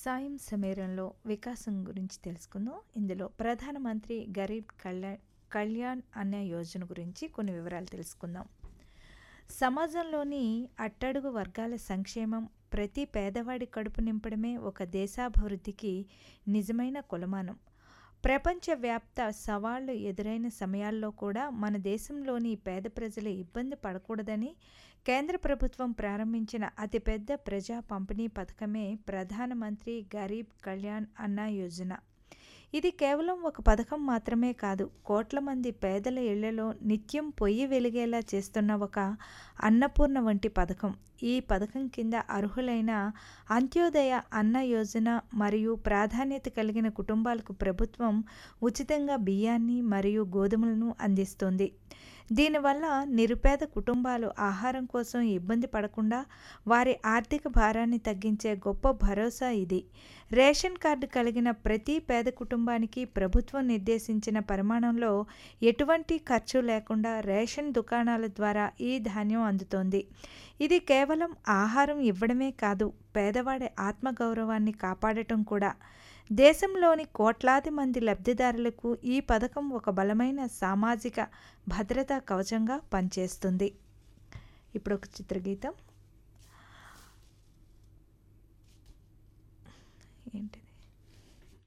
సాయం సమీరంలో వికాసం గురించి తెలుసుకుందాం ఇందులో ప్రధానమంత్రి గరీబ్ కళ్యాణ్ కళ్యాణ్ అనే యోజన గురించి కొన్ని వివరాలు తెలుసుకుందాం సమాజంలోని అట్టడుగు వర్గాల సంక్షేమం ప్రతి పేదవాడి కడుపు నింపడమే ఒక దేశాభివృద్ధికి నిజమైన కొలమానం ప్రపంచవ్యాప్త సవాళ్లు ఎదురైన సమయాల్లో కూడా మన దేశంలోని పేద ప్రజలు ఇబ్బంది పడకూడదని కేంద్ర ప్రభుత్వం ప్రారంభించిన అతిపెద్ద ప్రజా పంపిణీ పథకమే ప్రధానమంత్రి గరీబ్ కళ్యాణ్ అన్న యోజన ఇది కేవలం ఒక పథకం మాత్రమే కాదు కోట్ల మంది పేదల ఇళ్లలో నిత్యం పొయ్యి వెలిగేలా చేస్తున్న ఒక అన్నపూర్ణ వంటి పథకం ఈ పథకం కింద అర్హులైన అంత్యోదయ అన్న యోజన మరియు ప్రాధాన్యత కలిగిన కుటుంబాలకు ప్రభుత్వం ఉచితంగా బియ్యాన్ని మరియు గోధుమలను అందిస్తుంది దీనివల్ల నిరుపేద కుటుంబాలు ఆహారం కోసం ఇబ్బంది పడకుండా వారి ఆర్థిక భారాన్ని తగ్గించే గొప్ప భరోసా ఇది రేషన్ కార్డు కలిగిన ప్రతి పేద కుటుంబానికి ప్రభుత్వం నిర్దేశించిన పరిమాణంలో ఎటువంటి ఖర్చు లేకుండా రేషన్ దుకాణాల ద్వారా ఈ ధాన్యం అందుతోంది ఇది కేవలం ఆహారం ఇవ్వడమే కాదు పేదవాడి ఆత్మగౌరవాన్ని కాపాడటం కూడా దేశంలోని కోట్లాది మంది లబ్ధిదారులకు ఈ పథకం ఒక బలమైన సామాజిక భద్రతా కవచంగా పనిచేస్తుంది ఇప్పుడు ఒక చిత్రగీతం ఏంటి